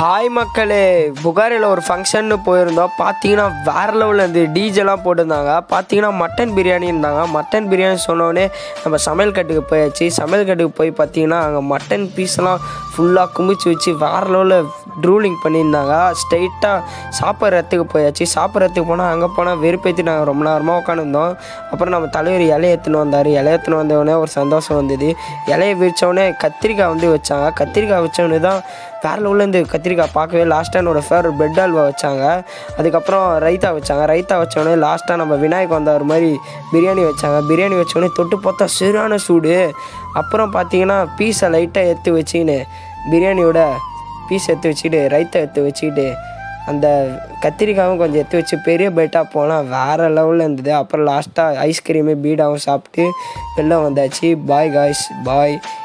hi மக்களே புகாரில் ஒரு ஃபங்க்ஷன்னு போயிருந்தோம் பார்த்தீங்கன்னா வேறு லெவலில் இருந்து டிஜெலாம் போட்டிருந்தாங்க பார்த்தீங்கன்னா மட்டன் பிரியாணி இருந்தாங்க மட்டன் பிரியாணி சொன்னோடனே நம்ம சமையல் கட்டுக்கு போயாச்சு சமையல் கட்டுக்கு போய் பார்த்தீங்கன்னா அங்கே மட்டன் பீஸ்லாம் ஃபுல்லாக குமிச்சு வச்சு வேறு லெவலில் ட்ரூலிங் பண்ணியிருந்தாங்க ஸ்ட்ரைட்டாக சாப்பிட்றதுக்கு போயாச்சு சாப்பிட்றதுக்கு போனால் அங்கே போனால் வெறுப்பேற்றி நாங்கள் ரொம்ப நேரமாக உட்காந்துருந்தோம் அப்புறம் நம்ம தலைவர் இலைய எடுத்துன்னு வந்தார் இலைய எடுத்துன்னு வந்தவொடனே ஒரு சந்தோஷம் வந்தது இலைய விரிச்சோடனே கத்திரிக்காய் வந்து வச்சாங்க கத்திரிக்காய் வச்சோடனே தான் வேற லெவல்லேருந்து கத்திரிக்காய் பார்க்கவே லாஸ்ட்டாக என்னோட ஃபேவரட் பிரெட் அல்வா வச்சாங்க அதுக்கப்புறம் ரைத்தா வச்சாங்க ரைத்தா வச்சோடனே லாஸ்ட்டாக நம்ம விநாயக் வந்தார் மாதிரி பிரியாணி வச்சாங்க பிரியாணி வச்சோடனே தொட்டு பார்த்தா சரியான சூடு அப்புறம் பார்த்தீங்கன்னா பீஸை லைட்டாக எடுத்து வச்சுக்கின்னு பிரியாணியோட பீஸ் எடுத்து வச்சுக்கிட்டு ரைத்தா எடுத்து வச்சுக்கிட்டு அந்த கத்திரிக்காயும் கொஞ்சம் எடுத்து வச்சு பெரிய பைட்டாக போனால் வேறு லெவலில் இருந்தது அப்புறம் லாஸ்ட்டாக ஐஸ்கிரீமு பீடாவும் சாப்பிட்டு வெளில வந்தாச்சு பாய் காய்ஸ் பாய்